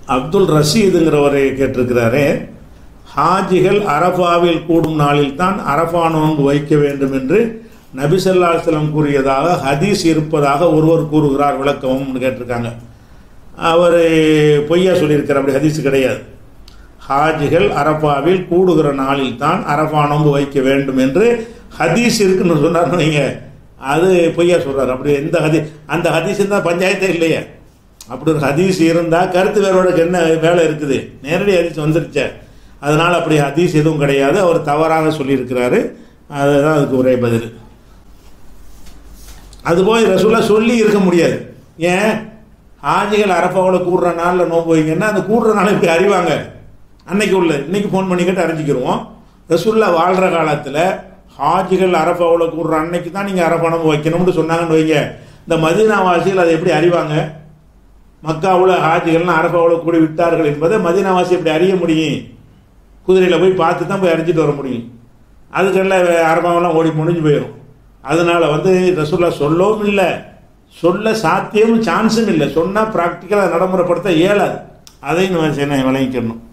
அப்துல் ரஷீதுங்கிறவர் கேட்டிருக்கிறாரே ஹாஜிகள் அரஃபாவில் கூடும் நாளில் தான் அரஃபா நோன்பு வைக்க வேண்டும் என்று நபிசல்லாஸ்லம் கூறியதாக ஹதீஸ் இருப்பதாக ஒருவர் கூறுகிறார் விளக்கம்னு கேட்டிருக்காங்க அவர் பொய்யா சொல்லியிருக்கார் அப்படி ஹதீஸ் கிடையாது ஹாஜிகள் அரஃபாவில் கூடுகிற நாளில் தான் அரஃபா நோன்பு வைக்க வேண்டும் என்று ஹதீஸ் இருக்குன்னு சொன்னார் நீங்க அது பொய்யா சொல்றாரு அப்படி எந்த ஹதீஸ் அந்த ஹதீஸ் இருந்தால் பஞ்சாயத்தே இல்லையே அப்படி ஒரு ஹதீஸ் இருந்தால் கருத்து வேறுபாடுக்கு என்ன வேலை இருக்குது நேரடி ஹதீஸ் வந்துருச்சே அதனால் அப்படி ஹதீஸ் எதுவும் கிடையாது அவர் தவறாக சொல்லியிருக்கிறாரு அதுதான் அதுக்கு ஒரே பதில் அது போய் ரசூலா சொல்லி இருக்க முடியாது ஏன் ஹாஜிகள் அரஃபாவில் கூடுற நாளில் நோன்பு வைங்கன்னா அந்த கூடுற நாள் இப்படி அறிவாங்க அன்னைக்கு உள்ள இன்னைக்கு ஃபோன் பண்ணி கேட்டு அறிஞ்சிக்கிருவோம் ரசூல்லா வாழ்கிற காலத்தில் ஹாஜிகள் அரஃபாவில் கூடுற அன்னைக்கு தான் நீங்கள் அரஃபா நோன்பு வைக்கணும்னு சொன்னாங்கன்னு வைங்க இந்த மதீனா வாசிகள் அதை எப்படி அறிவாங்க மக்காவில் ஹாஜிகள்லாம் அரஃபாவில் கூடி விட்டார்கள் என்பதை மதீனாவாசி எப்படி அறிய முடியும் குதிரையில் போய் பார்த்து தான் போய் அறிஞ்சிட்டு வர முடியும் அதுக்கெல்லாம் அரபாவெல்லாம் ஓடி முடிஞ்சு போயிடும் அதனால வந்து ரசூல்லா சொல்லவும் இல்லை சொல்ல சாத்தியமும் சான்ஸும் இல்லை சொன்னால் ப்ராக்டிக்கலாக நடைமுறைப்படுத்த இயலாது அதையும் நம்ம சென்னை விளங்கிக்கணும்